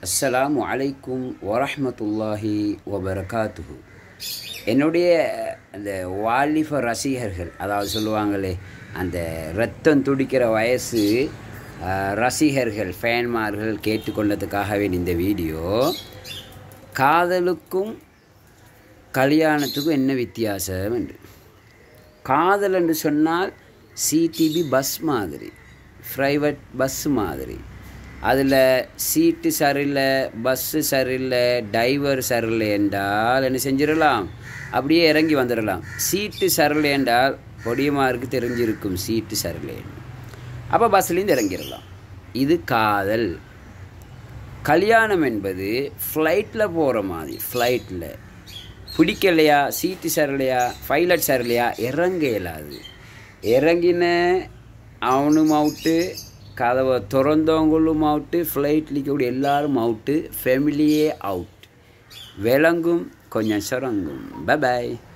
அஸ்ஸலாமு அலைக்கும் வரஹ்மத்துல்லாஹி வபரகாத்துஹு என்னுடைய அந்த வாலிப ரசிகர்கள் அதாவது சொல்லுவாங்களே அந்த ரத்தம் துடிக்கிற வயசு அஹ், ரசிகர்கள் ஃபேன்மார்கள் கேட்டுக்கொண்டதுக்காகவே இந்த வீடியோ காதலுக்கும் கல்யாணத்துக்கும் என்ன வித்தியாசம் என்று காதல் என்று சொன்னால் சிடிபி பஸ் மாதிரி ப்ரைவேட் பஸ் மாதிரி அதில் சீட்டு சரியில்லை பஸ்ஸு சரியில்லை டிரைவர் சரியில்லை என்றால் என்ன செஞ்சிடலாம் அப்படியே இறங்கி வந்துடலாம் சீட்டு சரியில்லை என்றால் பொடியமாருக்கு தெரிஞ்சிருக்கும் சீட்டு சரியில்லை அப்போ பஸ்லேருந்து இறங்கிடலாம் இது காதல் கல்யாணம் என்பது ஃப்ளைட்டில் போகிற மாதிரி ஃப்ளைட்டில் பிடிக்கலையா சீட்டு சரியில்லையா பைலட் சரியில்லையா இறங்க இயலாது இறங்கின அவனும் அவுட்டு கதவை திறந்தவங்களும் அவுட்டு ஃப்ளைட்டில் இருக்கக்கூடிய எல்லாரும் அவுட்டு ஃபேமிலியே அவுட் விளங்கும் கொஞ்சம் சுரங்கும் பை